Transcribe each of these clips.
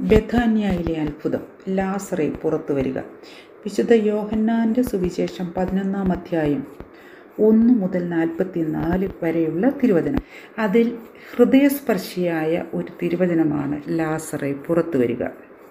ബഥാന്യയിലെ അത്ഭുതം ലാസറെ പുറത്തു വരിക വിശുദ്ധ യോഹന്നാൻ്റെ സുവിശേഷം പതിനൊന്നാം അധ്യായം ഒന്ന് മുതൽ നാൽപ്പത്തി നാല് വരെയുള്ള തിരുവചനം അതിൽ ഹൃദയസ്പർശിയായ ഒരു തിരുവചനമാണ് ലാസറെ പുറത്തു വരിക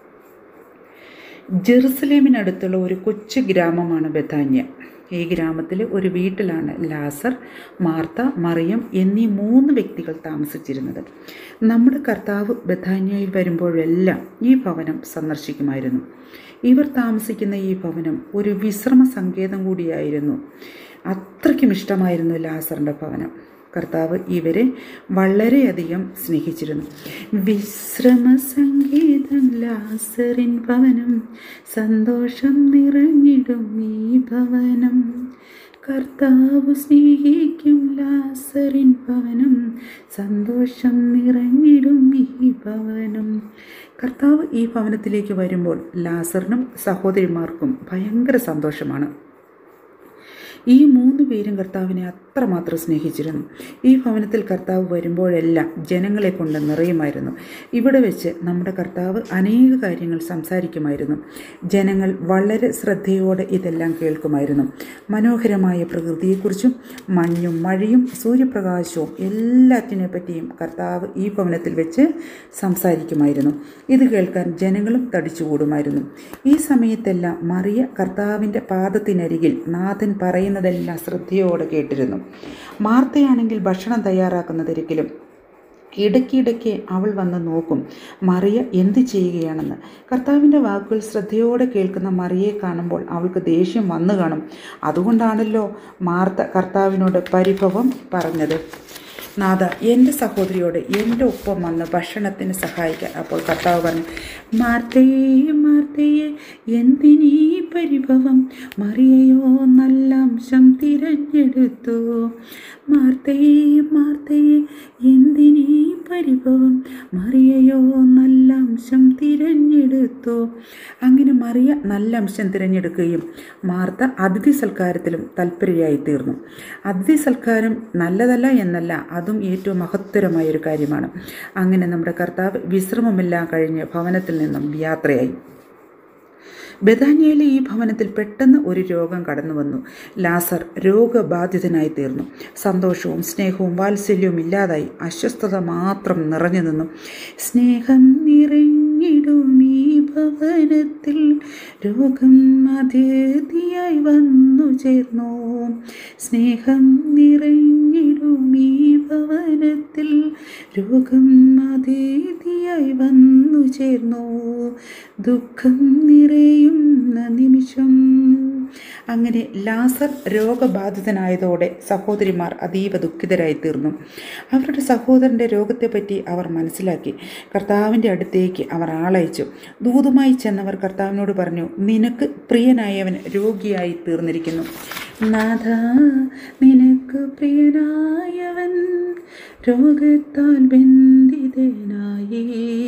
ജെറുസലേമിനടുത്തുള്ള ഒരു കൊച്ചു ഗ്രാമമാണ് ബഥാന്യ ഈ ഗ്രാമത്തിൽ ഒരു വീട്ടിലാണ് ലാസർ മാർത്ത മറിയം എന്നീ മൂന്ന് വ്യക്തികൾ താമസിച്ചിരുന്നത് നമ്മുടെ കർത്താവ് ബഥാന്യയിൽ വരുമ്പോഴെല്ലാം ഈ ഭവനം സന്ദർശിക്കുമായിരുന്നു ഇവർ താമസിക്കുന്ന ഈ ഭവനം ഒരു വിശ്രമ സങ്കേതം കൂടിയായിരുന്നു അത്രയ്ക്കും ഇഷ്ടമായിരുന്നു ലാസറിൻ്റെ ഭവനം കർത്താവ് ഇവരെ വളരെയധികം സ്നേഹിച്ചിരുന്നു വിശ്രമ സംഗീതം ലാസറിൻ ഭവനം സന്തോഷം നിറഞ്ഞിടും ഈ ഭവനം കർത്താവ് സ്നേഹിക്കും ലാസറിൻ ഭവനം സന്തോഷം നിറഞ്ഞിടും ഈ ഭവനം കർത്താവ് ഈ ഭവനത്തിലേക്ക് വരുമ്പോൾ ലാസറിനും സഹോദരിമാർക്കും ഭയങ്കര സന്തോഷമാണ് ഈ മൂന്ന് പേരും കർത്താവിനെ അത്രമാത്രം സ്നേഹിച്ചിരുന്നു ഈ ഭവനത്തിൽ കർത്താവ് വരുമ്പോഴെല്ലാം ജനങ്ങളെ കൊണ്ട് നിറയുമായിരുന്നു ഇവിടെ വെച്ച് നമ്മുടെ കർത്താവ് അനേക കാര്യങ്ങൾ സംസാരിക്കുമായിരുന്നു ജനങ്ങൾ വളരെ ശ്രദ്ധയോടെ ഇതെല്ലാം കേൾക്കുമായിരുന്നു മനോഹരമായ പ്രകൃതിയെക്കുറിച്ചും മഞ്ഞും മഴയും സൂര്യപ്രകാശവും എല്ലാറ്റിനെ പറ്റിയും കർത്താവ് ഈ ഭവനത്തിൽ വെച്ച് സംസാരിക്കുമായിരുന്നു ഇത് കേൾക്കാൻ ജനങ്ങളും തടിച്ചുകൂടുമായിരുന്നു ഈ സമയത്തെല്ലാം മറിയ കർത്താവിൻ്റെ പാദത്തിനരികിൽ നാഥൻ പറയുന്നതെല്ലാം ശ്രദ്ധയോടെ കേട്ടിരുന്നു മാർത്തയാണെങ്കിൽ ഭക്ഷണം തയ്യാറാക്കുന്ന തിരക്കിലും ഇടയ്ക്കിടയ്ക്ക് അവൾ വന്ന് നോക്കും മറിയ എന്ത് ചെയ്യുകയാണെന്ന് കർത്താവിൻ്റെ വാക്കുകൾ ശ്രദ്ധയോടെ കേൾക്കുന്ന മറിയെ കാണുമ്പോൾ അവൾക്ക് ദേഷ്യം വന്നു കാണും അതുകൊണ്ടാണല്ലോ മാർത്ത കർത്താവിനോട് പരിഭവം പറഞ്ഞത് നാഥ എൻ്റെ സഹോദരിയോട് എൻ്റെ ഒപ്പം വന്ന് ഭക്ഷണത്തിന് സഹായിക്കാൻ അപ്പോൾ കർത്താവ് പറഞ്ഞു മാർത്തയെ മാർത്തയെ എന്തിനീ പരിഭവം മറിയയോ നല്ല അംശം തിരഞ്ഞെടുത്തു മാർത്തയെ മാർത്തയെ എന്തിനീ പരിഭവം മറിയയോ നല്ല അംശം തിരഞ്ഞെടുത്തു അങ്ങനെ മറിയ നല്ല അംശം തിരഞ്ഞെടുക്കുകയും മാർത്ത അതിഥി സൽക്കാരത്തിലും തൽപരയായി തീർന്നു അതിഥി സൽക്കാരം നല്ലതല്ല എന്നല്ല അതും ഏറ്റവും മഹത്തരമായ ഒരു കാര്യമാണ് അങ്ങനെ നമ്മുടെ കർത്താവ് വിശ്രമമെല്ലാം കഴിഞ്ഞ് ഭവനത്തിൽ നിന്നും യാത്രയായി ബഥാനിയയിലെ ഈ ഭവനത്തിൽ പെട്ടെന്ന് ഒരു രോഗം കടന്നു വന്നു ലാസർ രോഗബാധിതനായി തീർന്നു സന്തോഷവും സ്നേഹവും വാത്സല്യവും ഇല്ലാതായി അസ്വസ്ഥത മാത്രം നിറഞ്ഞു നിന്നു സ്നേഹം നിറഞ്ഞിടും ഈ ഭവനത്തിൽ രോഗം അതിഥിയായി വന്നു ചേർന്നു സ്നേഹം നിറഞ്ഞിടും ഈ ഭവനത്തിൽ രോഗം അതിഥിയായി വന്നു ചേർന്നു ദുഃഖം നിറയുന്ന നിമിഷം അങ്ങനെ ലാസർ രോഗബാധിതനായതോടെ സഹോദരിമാർ അതീവ ദുഃഖിതരായി തീർന്നു അവരുടെ സഹോദരൻ്റെ രോഗത്തെപ്പറ്റി അവർ മനസ്സിലാക്കി കർത്താവിൻ്റെ അടുത്തേക്ക് അവർ ആളയച്ചു ദൂതുമായി ചെന്നവർ കർത്താവിനോട് പറഞ്ഞു നിനക്ക് പ്രിയനായവൻ രോഗിയായി തീർന്നിരിക്കുന്നു നാഥ നിനക്ക് പ്രിയനായവൻ രോഗത്താൽ ബന്ധിതനായി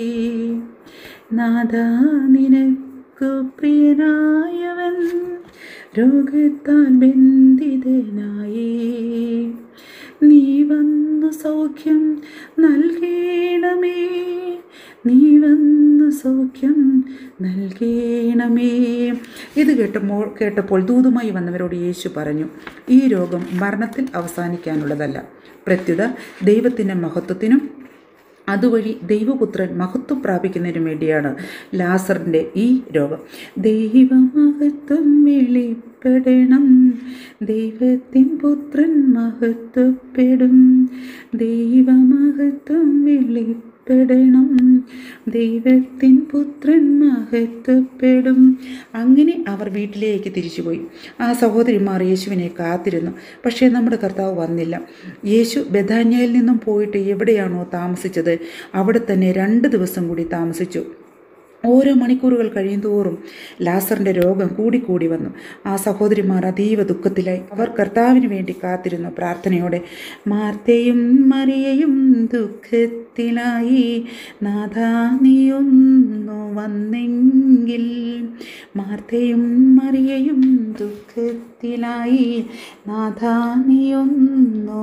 നാഥ നിനക്ക് പ്രിയനായവൻ രോഗത്താൽ ബന്ധിതനായി നീ വന്നു സൗഖ്യം നൽകണമേ നീ വന്നു സൗഖ്യം നൽകണമേ ഇത് കേട്ടപ്പോൾ കേട്ടപ്പോൾ ദൂതുമായി വന്നവരോട് യേശു പറഞ്ഞു ഈ രോഗം മരണത്തിൽ അവസാനിക്കാനുള്ളതല്ല പ്രത്യുത ദൈവത്തിൻ്റെ മഹത്വത്തിനും അതുവഴി ദൈവപുത്രൻ മഹത്വം പ്രാപിക്കുന്നതിനും വേണ്ടിയാണ് ലാസറിൻ്റെ ഈ രോഗം ദൈവമഹത്വം വെളിപ്പെടണം ദൈവത്തിൻ പുത്രൻ മഹത്വപ്പെടും ദൈവമഹത്വം വെളിപ്പെടണം ദൈവത്തിൻ പുത്രൻ മഹത്വപ്പെടും അങ്ങനെ അവർ വീട്ടിലേക്ക് തിരിച്ചുപോയി ആ സഹോദരിമാർ യേശുവിനെ കാത്തിരുന്നു പക്ഷേ നമ്മുടെ കർത്താവ് വന്നില്ല യേശു ബഥാന്യയിൽ നിന്നും പോയിട്ട് എവിടെയാണോ താമസിച്ചത് അവിടെ തന്നെ രണ്ട് ദിവസം കൂടി താമസിച്ചു ഓരോ മണിക്കൂറുകൾ കഴിയുന്തോറും ലാസറിൻ്റെ രോഗം കൂടിക്കൂടി വന്നു ആ സഹോദരിമാർ അതീവ ദുഃഖത്തിലായി അവർ കർത്താവിന് വേണ്ടി കാത്തിരുന്നു പ്രാർത്ഥനയോടെ മാർത്തയും മറിയയും ദുഃഖത്തിലായി നാഥാ നീയൊന്നു വന്നെങ്കിൽ മാർത്തയും മറിയയും ദുഃഖത്തിലായി നാഥാ നീയൊന്നു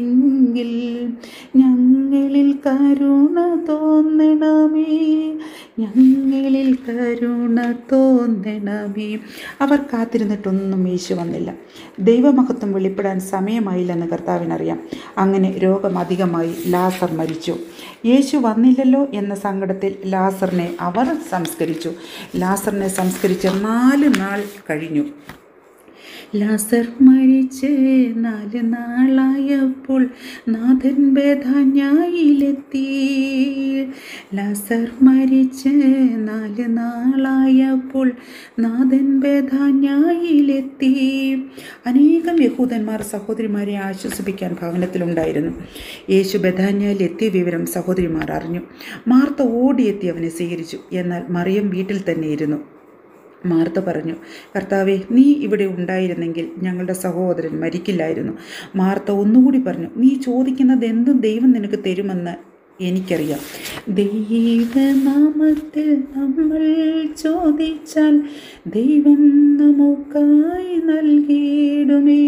വന്നെങ്കിൽ ഞങ്ങളിൽ കരുണ തോന്നണമേ ഞങ്ങളിൽ കരുണ തോന്നണമേ അവർ കാത്തിരുന്നിട്ടൊന്നും യേശു വന്നില്ല ദൈവമഹത്വം വെളിപ്പെടാൻ സമയമായില്ലെന്ന് കർത്താവിനറിയാം അങ്ങനെ രോഗം അധികമായി ലാസർ മരിച്ചു യേശു വന്നില്ലല്ലോ എന്ന സങ്കടത്തിൽ ലാസറിനെ അവർ സംസ്കരിച്ചു ലാസറിനെ സംസ്കരിച്ച് നാല് നാൾ കഴിഞ്ഞു ലാസർ മരിച്ച് നാല് നാളായപ്പോൾ നാഥൻ ബേധാന്യായിലെത്തി ലാസർ മരിച്ച് നാല് നാളായപ്പോൾ നാഥൻ ബേധാന്യായിലെത്തി അനേകം യഹൂദന്മാർ സഹോദരിമാരെ ആശ്വസിപ്പിക്കാൻ ഭവനത്തിലുണ്ടായിരുന്നു യേശു ബഥാന്യയിൽ എത്തിയ വിവരം സഹോദരിമാർ അറിഞ്ഞു മാർത്ത ഓടിയെത്തി അവനെ സ്വീകരിച്ചു എന്നാൽ മറിയം വീട്ടിൽ തന്നെ ഇരുന്നു മാർത്ത പറഞ്ഞു കർത്താവെ നീ ഇവിടെ ഉണ്ടായിരുന്നെങ്കിൽ ഞങ്ങളുടെ സഹോദരൻ മരിക്കില്ലായിരുന്നു മാർത്ത ഒന്നുകൂടി പറഞ്ഞു നീ ചോദിക്കുന്നത് എന്തും ദൈവം നിനക്ക് തരുമെന്ന് എനിക്കറിയാം ദൈവനാമത്തിൽ നമ്മൾ ചോദിച്ചാൽ ദൈവം നമുക്കായി നൽകിയിടുമേ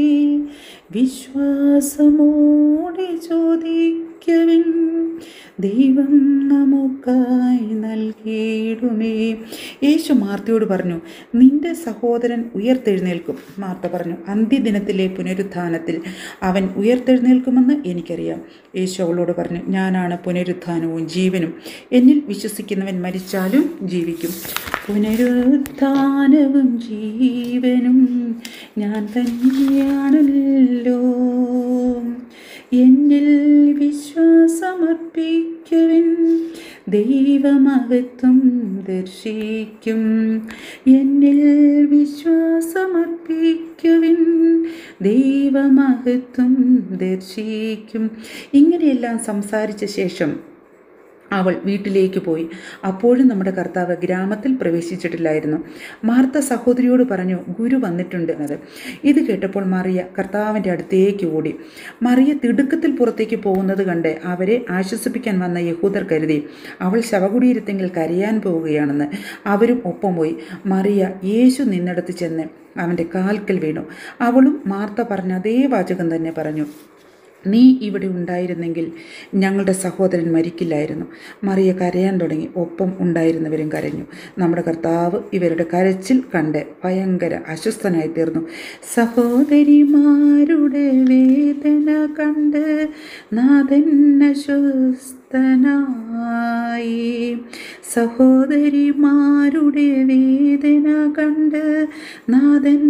വിശ്വാസമോടെ ചോദിക്കവിൻ ദൈവം നമുക്കായി നൽകിയിടുമേ യേശു മാർത്തയോട് പറഞ്ഞു നിന്റെ സഹോദരൻ ഉയർത്തെഴുന്നേൽക്കും മാർത്ത പറഞ്ഞു അന്ത്യദിനത്തിലെ പുനരുത്ഥാനത്തിൽ അവൻ ഉയർത്തെഴുന്നേൽക്കുമെന്ന് എനിക്കറിയാം യേശു അവളോട് പറഞ്ഞു ഞാനാണ് പുനരുത്ഥാനവും ജീവനും എന്നിൽ വിശ്വസിക്കുന്നവൻ മരിച്ചാലും ജീവിക്കും പുനരുത്ഥാനവും ജീവനും ഞാൻ തന്നെയാണല്ലോ എന്നിൽ വിശ്വാസമർപ്പിക്കുവിൻ ദൈവമഹത്വം ദർശിക്കും എന്നിൽ വിശ്വാസമർപ്പിക്കുവിൻ ദൈവമഹത്വം ദർശിക്കും ഇങ്ങനെയെല്ലാം സംസാരിച്ച ശേഷം അവൾ വീട്ടിലേക്ക് പോയി അപ്പോഴും നമ്മുടെ കർത്താവ് ഗ്രാമത്തിൽ പ്രവേശിച്ചിട്ടില്ലായിരുന്നു മാർത്ത സഹോദരിയോട് പറഞ്ഞു ഗുരു വന്നിട്ടുണ്ട് എന്നത് ഇത് കേട്ടപ്പോൾ മറിയ കർത്താവിൻ്റെ അടുത്തേക്ക് ഓടി മറിയ തിടുക്കത്തിൽ പുറത്തേക്ക് പോകുന്നത് കണ്ട് അവരെ ആശ്വസിപ്പിക്കാൻ വന്ന യഹൂദർ കരുതി അവൾ ശവകുടീരത്തെങ്കിൽ കരയാൻ പോവുകയാണെന്ന് അവരും ഒപ്പം പോയി മറിയ യേശു നിന്നിടത്ത് ചെന്ന് അവൻ്റെ കാൽക്കൽ വീണു അവളും മാർത്ത പറഞ്ഞ അതേ വാചകം തന്നെ പറഞ്ഞു നീ ഇവിടെ ഉണ്ടായിരുന്നെങ്കിൽ ഞങ്ങളുടെ സഹോദരൻ മരിക്കില്ലായിരുന്നു മറിയ കരയാൻ തുടങ്ങി ഒപ്പം ഉണ്ടായിരുന്നവരും കരഞ്ഞു നമ്മുടെ കർത്താവ് ഇവരുടെ കരച്ചിൽ കണ്ട് ഭയങ്കര അസ്വസ്ഥനായി തീർന്നു സഹോദരിമാരുടെ വേദന കണ്ട് നാഥൻ അസ്വസ്ഥനായി സഹോദരിമാരുടെ വേദന കണ്ട് നാഥൻ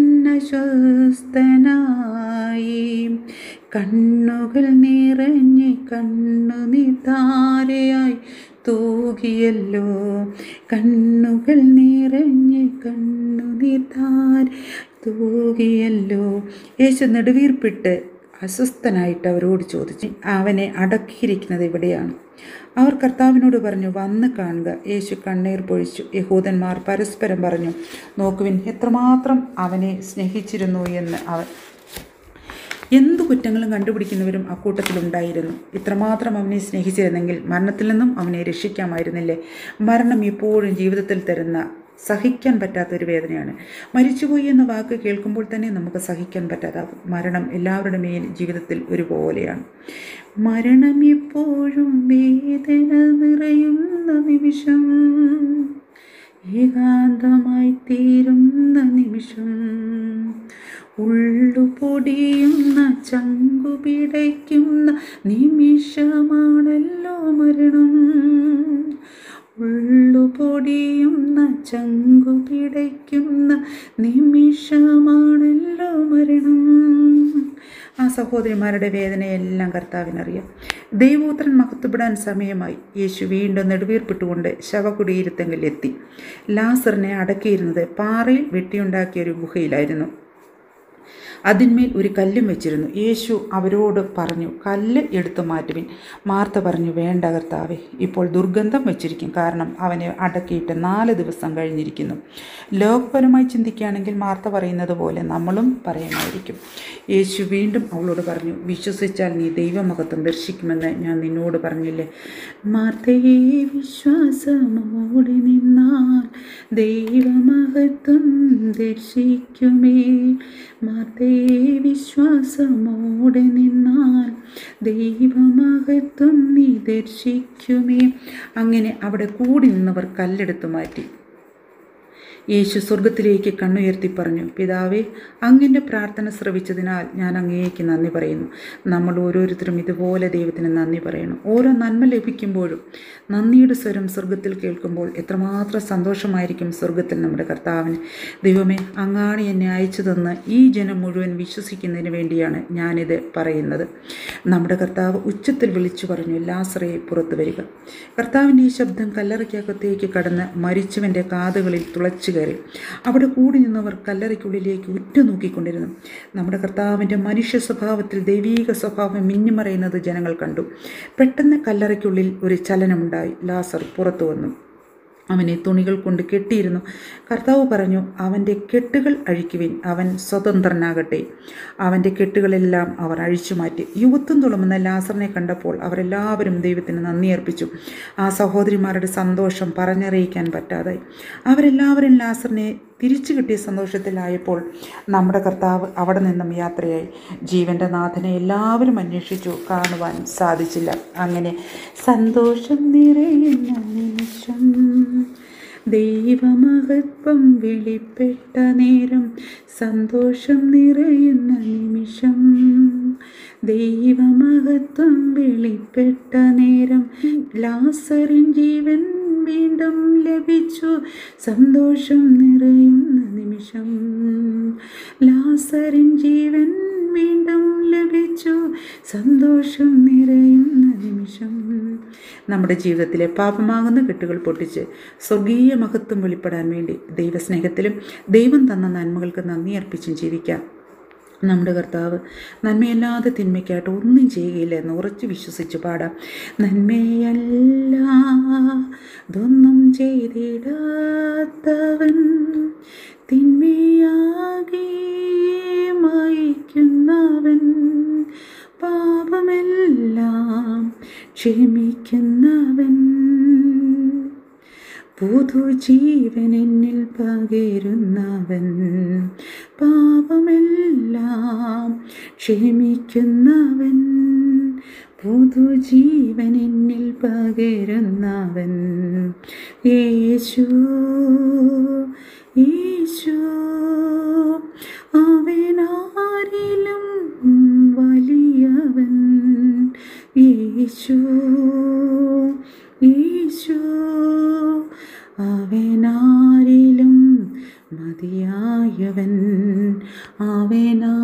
അസ്വസ്ഥനായി കണ്ണുകൾ നിറഞ്ഞ് കണ്ണുനിതാരയായി തൂകിയല്ലോ കണ്ണുകൾ നിറഞ്ഞ് കണ്ണുനിതാര തൂകിയല്ലോ യേശു നെടുവീർപ്പിട്ട് അസ്വസ്ഥനായിട്ട് അവരോട് ചോദിച്ചു അവനെ അടക്കിയിരിക്കുന്നത് എവിടെയാണ് അവർ കർത്താവിനോട് പറഞ്ഞു വന്ന് കാണുക യേശു കണ്ണീർ പൊഴിച്ചു യഹൂദന്മാർ പരസ്പരം പറഞ്ഞു നോക്കുവിൻ എത്രമാത്രം അവനെ സ്നേഹിച്ചിരുന്നു എന്ന് അവർ എന്തു കുറ്റങ്ങളും കണ്ടുപിടിക്കുന്നവരും അക്കൂട്ടത്തിലുണ്ടായിരുന്നു ഇത്രമാത്രം അവനെ സ്നേഹിച്ചിരുന്നെങ്കിൽ മരണത്തിൽ നിന്നും അവനെ രക്ഷിക്കാമായിരുന്നില്ലേ മരണം എപ്പോഴും ജീവിതത്തിൽ തരുന്ന സഹിക്കാൻ പറ്റാത്ത ഒരു വേദനയാണ് മരിച്ചുപോയി എന്ന വാക്ക് കേൾക്കുമ്പോൾ തന്നെ നമുക്ക് സഹിക്കാൻ പറ്റാതാകും മരണം എല്ലാവരുടെ മേൽ ജീവിതത്തിൽ ഒരുപോലെയാണ് മരണം എപ്പോഴും വേദന നിറയുന്ന നിമിഷം ഏകാന്തമായി തീരുന്ന നിമിഷം ഉള്ളു പൊടിയുന്ന ചങ്കു പിടയ്ക്കുന്ന നിമിഷമാണല്ലോ മരണം ഉള്ളു പൊടിയുന്ന ചങ്കു പിടയ്ക്കുന്ന നിമിഷമാണല്ലോ മരണം ആ സഹോദരിമാരുടെ വേദനയെല്ലാം കർത്താവിനറിയാം ദൈവപുത്രൻ മഹത്വപ്പെടാൻ സമയമായി യേശു വീണ്ടും നെടുവീർപ്പിട്ടുകൊണ്ട് ശവകുടിയിരുത്തെങ്കിൽ എത്തി ലാസറിനെ അടക്കിയിരുന്നത് പാറയിൽ വെട്ടിയുണ്ടാക്കിയ ഒരു ഗുഹയിലായിരുന്നു അതിന്മേൽ ഒരു കല്ലും വെച്ചിരുന്നു യേശു അവരോട് പറഞ്ഞു കല്ല് എടുത്തു മാറ്റുവിൻ മാർത്ത പറഞ്ഞു വേണ്ട കർത്താവെ ഇപ്പോൾ ദുർഗന്ധം വെച്ചിരിക്കും കാരണം അവനെ അടക്കിയിട്ട് നാല് ദിവസം കഴിഞ്ഞിരിക്കുന്നു ലോകപരമായി ചിന്തിക്കുകയാണെങ്കിൽ മാർത്ത പറയുന്നത് പോലെ നമ്മളും പറയുമായിരിക്കും യേശു വീണ്ടും അവളോട് പറഞ്ഞു വിശ്വസിച്ചാൽ നീ ദൈവമഹത്വം ദർശിക്കുമെന്ന് ഞാൻ നിന്നോട് പറഞ്ഞില്ലേ മാർത്തയെ വിശ്വാസമോടെ നിന്നാൽ ദൈവമഹത്വം ദർശിക്കുമേ മാതേ വിശ്വാസമോടെ നിന്നാൽ ദൈവമഹത്വം നീ ദർശിക്കുമേ അങ്ങനെ അവിടെ കൂടി നിന്നവർ കല്ലെടുത്തു മാറ്റി യേശു സ്വർഗത്തിലേക്ക് കണ്ണുയർത്തി പറഞ്ഞു പിതാവേ അങ്ങൻ്റെ പ്രാർത്ഥന ശ്രവിച്ചതിനാൽ ഞാൻ അങ്ങേക്ക് നന്ദി പറയുന്നു നമ്മൾ ഓരോരുത്തരും ഇതുപോലെ ദൈവത്തിന് നന്ദി പറയണം ഓരോ നന്മ ലഭിക്കുമ്പോഴും നന്ദിയുടെ സ്വരം സ്വർഗത്തിൽ കേൾക്കുമ്പോൾ എത്രമാത്രം സന്തോഷമായിരിക്കും സ്വർഗത്തിൽ നമ്മുടെ കർത്താവിന് ദൈവമേ അങ്ങാണ് എന്നെ അയച്ചു തന്ന് ഈ ജനം മുഴുവൻ വിശ്വസിക്കുന്നതിന് വേണ്ടിയാണ് ഞാനിത് പറയുന്നത് നമ്മുടെ കർത്താവ് ഉച്ചത്തിൽ വിളിച്ചു പറഞ്ഞു ലാസറയെ പുറത്തു വരിക കർത്താവിൻ്റെ ഈ ശബ്ദം കല്ലറയ്ക്കകത്തേക്ക് കടന്ന് മരിച്ചവൻ്റെ കാതുകളിൽ തുളച്ചു കയറി അവിടെ കൂടി നിന്നവർ കല്ലറയ്ക്കുള്ളിലേക്ക് ഉറ്റുനോക്കിക്കൊണ്ടിരുന്നു നമ്മുടെ കർത്താവിൻ്റെ മനുഷ്യ സ്വഭാവത്തിൽ ദൈവീക സ്വഭാവം മിന്നിമറയുന്നത് ജനങ്ങൾ കണ്ടു പെട്ടെന്ന് കല്ലറയ്ക്കുള്ളിൽ ഒരു ചലനമുണ്ടായി ലാസർ പുറത്തു വന്നു അവനെ തുണികൾ കൊണ്ട് കെട്ടിയിരുന്നു കർത്താവ് പറഞ്ഞു അവൻ്റെ കെട്ടുകൾ അഴിക്കുവിൻ അവൻ സ്വതന്ത്രനാകട്ടെ അവൻ്റെ കെട്ടുകളെല്ലാം അവർ അഴിച്ചു മാറ്റി യുവത്വം തുളുമ്പുന്ന ലാസറിനെ കണ്ടപ്പോൾ അവരെല്ലാവരും ദൈവത്തിന് നന്ദി അർപ്പിച്ചു ആ സഹോദരിമാരുടെ സന്തോഷം പറഞ്ഞറിയിക്കാൻ പറ്റാതായി അവരെല്ലാവരും ലാസറിനെ തിരിച്ചു കിട്ടിയ സന്തോഷത്തിലായപ്പോൾ നമ്മുടെ കർത്താവ് അവിടെ നിന്നും യാത്രയായി ജീവൻ്റെ നാഥനെ എല്ലാവരും അന്വേഷിച്ചു കാണുവാൻ സാധിച്ചില്ല അങ്ങനെ സന്തോഷം നിറയുന്ന നിമിഷം ദൈവമഹത്വം വെളിപ്പെട്ട നേരം സന്തോഷം നിറയുന്ന നിമിഷം ദൈവമഹത്വം വെളിപ്പെട്ട നേരം ലാസറിൻ ജീവൻ വീണ്ടും ലഭിച്ചു സന്തോഷം നിറയുന്ന നിമിഷം ലാസറിൻ ജീവൻ വീണ്ടും ലഭിച്ചു സന്തോഷം നിറയുന്ന നിമിഷം നമ്മുടെ ജീവിതത്തിലെ പാപമാകുന്ന കെട്ടുകൾ പൊട്ടിച്ച് സ്വർഗീയ മഹത്വം വെളിപ്പെടാൻ വേണ്ടി ദൈവസ്നേഹത്തിലും ദൈവം തന്ന നന്മകൾക്ക് നന്ദി അർപ്പിച്ചും ജീവിക്കാം നമ്മുടെ കർത്താവ് നന്മയല്ലാതെ തിന്മയ്ക്കായിട്ട് ഒന്നും ചെയ്യുകയില്ല എന്ന് ഉറച്ചു വിശ്വസിച്ച് പാടാം നന്മയല്ല ഇതൊന്നും ചെയ്തിടാത്തവൻ തിന്മയാകെ മായിക്കുന്നവൻ പാപമെല്ലാം ക്ഷമിക്കുന്നവൻ പുതുജീവൻ എന്നിൽ പകരുന്നവൻ പാപമെല്ലാം ക്ഷമിക്കുന്നവൻ പുതുജീവൻ എന്നിൽ പകരുന്നവൻ യേശു യേശു അവനാരിലും വലിയവൻ യേശു യേശു അവനാരിലും മതിയായവൻ അവനാ